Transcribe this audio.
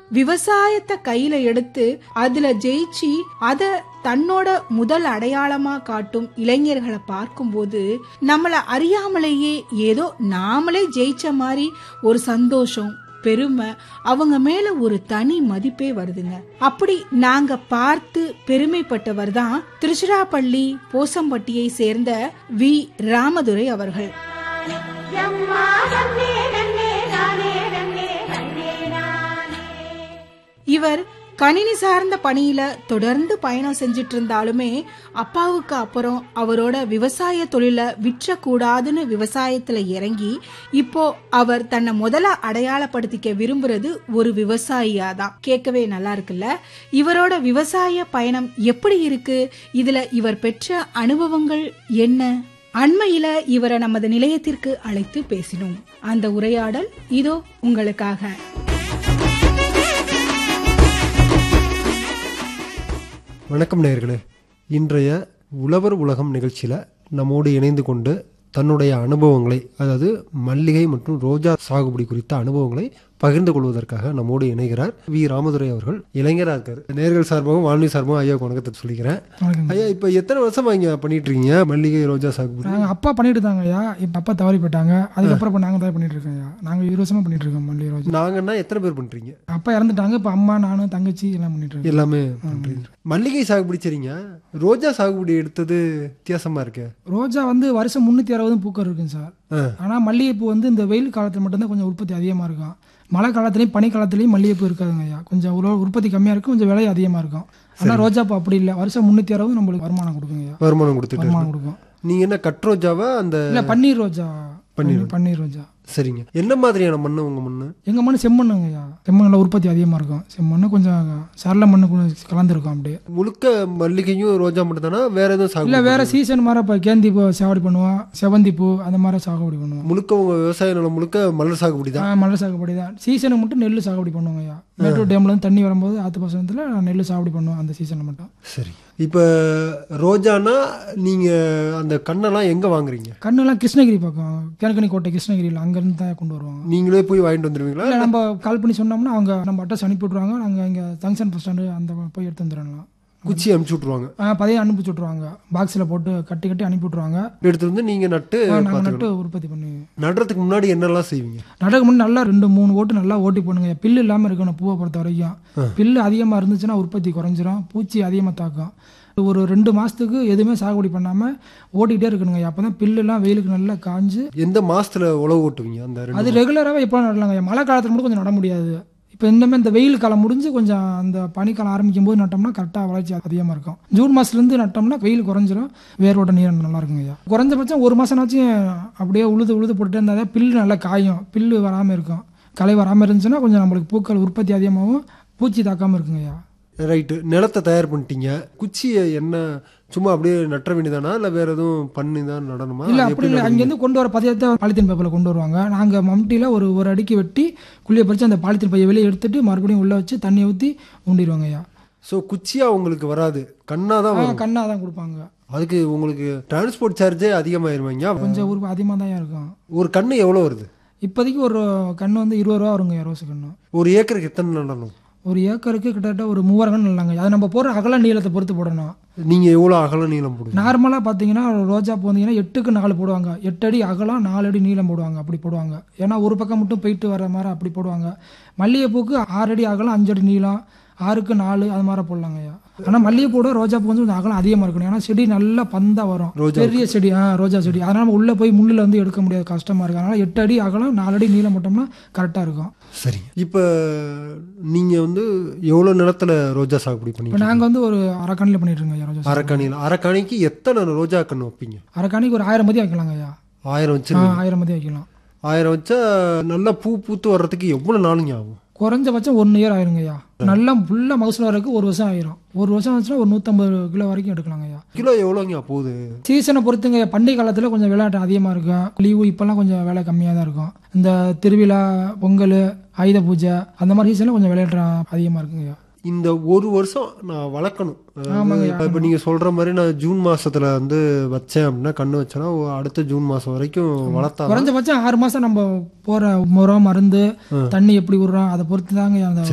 விவசாயத்தை கையில எடுத்து அதுல ஜெயிச்சு அத தன்னோட முதல் அடையாளமா காட்டும் இளைஞர்களை பார்க்கும்போது நம்மள அறியாமலேயே ஏதோ நாமளே ஜெயிச்ச மாதிரி ஒரு சந்தோஷம் பெருமை அவங்க மேல ஒரு தனி மதிப்பே வருதுங்க அப்படி நாங்க பார்த்து பெருமைப்பட்டவர் தான் திருச்சிராப்பள்ளி போசம்பட்டியை சேர்ந்த வி ராமதுரை அவர்கள் எம்மா நன்னே நன்னே நானே நன்னே நன்னே நானே இவர் கணினி சார்ந்த பணியில தொடர்ந்து பயணம் செஞ்சிட்டு இருந்தாலுமே அப்பாவுக்கு அப்புறம் அவரோட விவசாய தொழில விற்றக்கூடாதுன்னு விவசாயத்துல இறங்கி இப்போ அவர் தன்னை முதல்ல அடையாளப்படுத்திக்க விரும்புறது ஒரு விவசாயியா தான் கேட்கவே நல்லா இருக்குல்ல இவரோட விவசாய பயணம் எப்படி இருக்கு இதுல இவர் பெற்ற அனுபவங்கள் என்ன அண்மையில இவரை நமது நிலையத்திற்கு அழைத்து பேசினோம் அந்த உரையாடல் இதோ உங்களுக்காக வணக்கம் நேயர்களே இன்றைய உழவர் உலகம் நிகழ்ச்சியில் நம்மோடு இணைந்து கொண்டு தன்னுடைய அனுபவங்களை அதாவது மல்லிகை மற்றும் ரோஜா சாகுபடி குறித்த அனுபவங்களை பகிர்ந்து கொள்வதற்காக நம்மோடு இணைகிறார் வி ராமதுரை அவர்கள் இளைஞராக இருக்கார் நேர்கள் சார்பாகவும் வானொலி சார்பாகவும் ஐயா வணக்கத்தை சொல்லிக்கிறேன் வணக்கங்க. ஐயா இப்போ எத்தனை வருஷமா இங்கே பண்ணிட்டு இருக்கீங்க மல்லிகை ரோஜா சாகுபடி நாங்கள் அப்பா பண்ணிட்டு இருந்தாங்க ஐயா இப்போ அப்பா தவறி போயிட்டாங்க அதுக்கப்புறம் இப்போ நாங்கள் தான் பண்ணிட்டு இருக்கோம் ஐயா நாங்கள் இருபது வருஷமா பண்ணிட்டு இருக்கோம் மல்லி ரோஜா நாங்கன்னா எத்தனை பேர் பண்றீங்க அப்பா இறந்துட்டாங்க இப்போ அம்மா நானும் தங்கச்சி எல்லாம் பண்ணிட்டு இருக்கோம் எல்லாமே பண்றீங்க மல்லிகை சாகுபடி சரிங்க ரோஜா சாகுபடி எடுத்தது வித்தியாசமா இருக்கு ரோஜா வந்து வருஷம் முந்நூற்றி அறுபது பூக்கள் இருக்குங்க சார் ஆ. ஆனால் மல்லிகைப்பூ வந்து இந்த வெயில் காலத்தில் மட்டும்தான் கொஞ்சம் உற்பத்தி அதிகமாக இருக்கும் மழை காலத்துலையும் பனி காலத்துலையும் மல்லிகைப்பூ இருக்காதுங்க ஐயா கொஞ்சம் உர- உற்பத்தி கம்மியாக இருக்கும் கொஞ்சம் விலை அதிகமாக இருக்கும் ஆனால் ரோஜாப்பூ அப்படி இல்லை வருஷம் முந்நூற்றி அறுபது நம்மளுக்கு வருமானம் கொடுக்குங்க ஐயா வருமானம் கொடுத்துட்டு வருமானம் கொடுக்கும் நீங்க என்ன கட் ரோஜாவா அந்த இல்லை பன்னீர் ரோஜா பன்னீர் பன்னீர் ரோஜா சரிங்க என்ன மாதிரியான மண்ணு உங்க மண்ணு எங்கள் மண் செம்மண்ணுங்க ஐயா செம்மண்ணில் உற்பத்தி அதிகமாக இருக்கும் செம்மண்ணு கொஞ்சம் சரள மண்ணு கொஞ்சம் கலந்துருக்கும் அப்படியே முழுக்க மல்லிகையும் ரோஜா மட்டும் தானா வேற எதுவும் சாகுபடி இல்லை வேற சீசன் மாதிரி இப்போ கேந்தி பூ சாகுபடி பண்ணுவோம் செவந்தி பூ அந்த மாதிரி சாகுபடி பண்ணுவோம் முழுக்க உங்க விவசாய நிலம் முழுக்க மலர் சாகுபடி தான் ஆ, மலர் சாகுபடி தான் சீசனுக்கு மட்டும் நெல் சாகுபடி பண்ணுவோங்க ஐயா மேட்டூர் டேம்ல இருந்து தண்ணி வரும்போது ஆத்து பாசனத்தில் நெல் சாகுபடி பண்ணுவோம் அந்த சீசனில் மட்டும் சரி இப்போ ரோஜானா நீங்க அந்த கண்ணெல்லாம் எங்க வாங்குறீங்க கண்ணெல்லாம் கிருஷ்ணகிரி பக்கம் கிழக்கணி கோட்டை கிருஷ்ணகிரியில் அங்கேருந்து தான் கொண்டு வருவாங்க நீங்களே போய் வாங்கிட்டு வந்துருவீங்களா இல்லை நம்ம கால் பண்ணி சொன்னோம்னா அவங்க நம்ம அட்ரஸ் அனுப்பி விட்ருவாங்க நாங்கள் இங்கே ஜங்ஷன் பஸ் ஸ்டாண்டு அந்த போய் எடுத்து வந்துடலாம் குச்சி அமுச்சு விட்ருவாங்க பதைய அனுப்பிச்சு விட்ருவாங்க பாக்ஸில் போட்டு கட்டி கட்டி அனுப்பி விட்ருவாங்க எடுத்து வந்து நீங்க நட்டு நாங்கள் பார்த்துக்கணும் நட்டு உற்பத்தி பண்ணி நடுறதுக்கு முன்னாடி என்னெல்லாம் செய்வீங்க நடக்க முன்னாடி நல்லா ரெண்டு மூணு ஓட்டு நல்லா ஓட்டி போடுங்க பில்லு இல்லாமல் இருக்கணும் பூவை பொறுத்த வரைக்கும் பில்லு அதிகமாக இருந்துச்சுன்னா உற்பத்தி குறைஞ்சிரும் பூச்சி அதிகமாக தாக்கும் ஒரு ரெண்டு மாதத்துக்கு எதுவுமே சாகுபடி பண்ணாமல் ஓட்டிகிட்டே இருக்கணுங்க அப்போ தான் பில்லுலாம் வெயிலுக்கு நல்லா காஞ்சு எந்த மாசத்துல உழவு ஓட்டுவீங்க அந்த ரெண்டு அது ரெகுலராகவே எப்போ நடலாங்க மழை காலத்தில் மட்டும் கொஞ்சம் நட முடியாது இப்போ இந்தமாதிரி இந்த வெயில் காலம் முடிஞ்சு கொஞ்சம் அந்த பனிக்காலம் ஆரம்பிக்கும் போது நட்டோம்னா கரெக்டாக வளர்ச்சி அதிகமாக இருக்கும் ஜூன் மாதத்துலேருந்து நட்டோம்னா வெயில் குறைஞ்சிரும் வேரோட நீர் நல்லா இருக்குங்க ஐயா குறைஞ்சபட்சம் ஒரு மாதம்னாச்சும் அப்படியே உழுது உழுது போட்டுட்டே இருந்தால் தான் பில்லு நல்லா காயும் பில்லு வராமல் இருக்கும் களை வராமல் இருந்துச்சுன்னா கொஞ்சம் நம்மளுக்கு பூக்கள் உற்பத்தி அதிகமாகவும் பூச்சி தாக்காமல் இருக்குங்க ஐயா ரைட்டு நிலத்தை தயார் பண்ணிட்டீங்க குச்சியை என்ன சும்மா அப்படியே நட்ட வேண்டியதானா இல்லை வேற எதுவும் பண்ணி தான் நடணுமா இல்லை அது அப்படி எப்படி இல்லை நடுவீங்க? அங்கேருந்து கொண்டு வர பதியத்தை பாலித்தீன் பேப்பரில் கொண்டு வருவாங்க நாங்கள் மம்டியில் ஒரு ஒரு அடிக்கு வெட்டி குழியை பறித்து அந்த பாலித்தீன் பையை வெளியே எடுத்துட்டு மறுபடியும் உள்ளே வச்சு தண்ணியை ஊற்றி ஊண்டிடுவாங்க ஐயா ஸோ குச்சியா உங்களுக்கு வராது கண்ணா தான் ஆ வரும் கண்ணாக தான் கொடுப்பாங்க அதுக்கு உங்களுக்கு டிரான்ஸ்போர்ட் சார்ஜே அதிகமாயிருவாங்க கொஞ்சம் ஒரு அதிகமாக தான் இருக்கும் ஒரு கண்ணு எவ்வளோ வருது இப்போதைக்கு ஒரு கன்று வந்து இருபது ரூபா வருங்க ரோஸ் கன்று ஒரு ஏக்கருக்கு எத்தனை நடணும் ஒரு ஏக்கருக்கு கிட்டத்தட்ட ஒரு மூவாயிரம் கன்று நல்லாங்க அதை நம்ம போடுற அகல நீளத்தை பொறுத்து போடணும் நீங்க எவ்வளோ அகல நீளம் போடுவீங்க நார்மலாக பார்த்தீங்கன்னா ரோஜா பூ வந்தீங்கன்னா எட்டுக்கு நாலு போடுவாங்க எட்டு அடி அகலம் நாலு அடி நீளம் போடுவாங்க அப்படி போடுவாங்க ஏன்னா ஒரு பக்கம் மட்டும் போயிட்டு வர மாதிரி அப்படி போடுவாங்க மல்லிகைப்பூக்கு ஆறு அடி அகலம் அஞ்சு அடி நீளம் ஆறுக்கு நாலு அது மாதிரி போடலாங்க ஐயா ஆனால் மல்லிகைப்பூட ரோஜா பூ வந்து கொஞ்சம் அகலம் அதிகமாக இருக்கணும் ஏன்னா செடி நல்லா பந்தா வரும் ரோஜா பெரிய செடி ஆ ரோஜா செடி அதனால் நம்ம உள்ளே போய் முள்ளில் வந்து எடுக்க முடியாது கஷ்டமாக இருக்கு அதனால் எட்டு அடி அகலம் நாலு அடி நீளம் போட்டோம்னா கரெக்டாக இருக்கும் சரி இப்போ நீங்க வந்து எவ்வளோ நிலத்துல ரோஜா சாகுபடி இப்போ பண்ணீங்க நாங்கள் வந்து ஒரு அரைக்கணியில் பண்ணிட்டு இருக்கோம் ஐயா ரோஜா செடி. அரக்காணியில் அரக்காணிக்கு எத்தனை ரோஜா கன்று வைப்பீங்க அரைக்கணிக்கு ஒரு ஆயிரம் மதி வைக்கலாங்க ஐயா ஆயிரம் ஆ வச்சிருவீங்க ஆயிரம் மதி வைக்கலாம் ஆயிரம் வச்சா நல்லா பூ பூத்து வர்றதுக்கு எவ்வளோ நாளுங்க ஆகும் குறைஞ்சபட்சம் ஒன் இயர் ஆயிருங்க ஐயா நல்லா ஃபுல்லாக மகசூல் வரதுக்கு ஒரு வருஷம் ஆயிரும் ஒரு வருஷம் ஆச்சுன்னா ஒரு நூற்றம்பது கிலோ வரைக்கும் எடுக்கலாங்க ஐயா கிலோ எவ்வளோங்க போகுது சீசனை பொறுத்துங்க பண்டிகை காலத்தில் கொஞ்சம் விளையாட்டு அதிகமாக இருக்கும் லீவு இப்போல்லாம் கொஞ்சம் வேலை கம்மியாக தான் இருக்கும் இந்த திருவிழா பொங்கல் ஆயுத பூஜை அந்த மாதிரி சீசனில் கொஞ்சம் விளையாட்டு அதிகமாக இருக்குங்க ஐயா இந்த ஒரு வருஷம் நான் வளர்க்கணும் ஆமாங்க, இப்போ நீங்கள் சொல்கிற மாதிரி நான் ஜூன் மாசத்துல வந்து வச்சேன் அப்படின்னா கண்ணு வச்சேன்னா ஒ- அடுத்த ஜூன் மாதம் வரைக்கும் வளர்த்தா குறைஞ்சபட்சம் ஆறு மாதம் நம்ம போகிற முறம் மருந்து தண்ணி எப்படி விடுறோம் அதை பொறுத்து தாங்க அந்த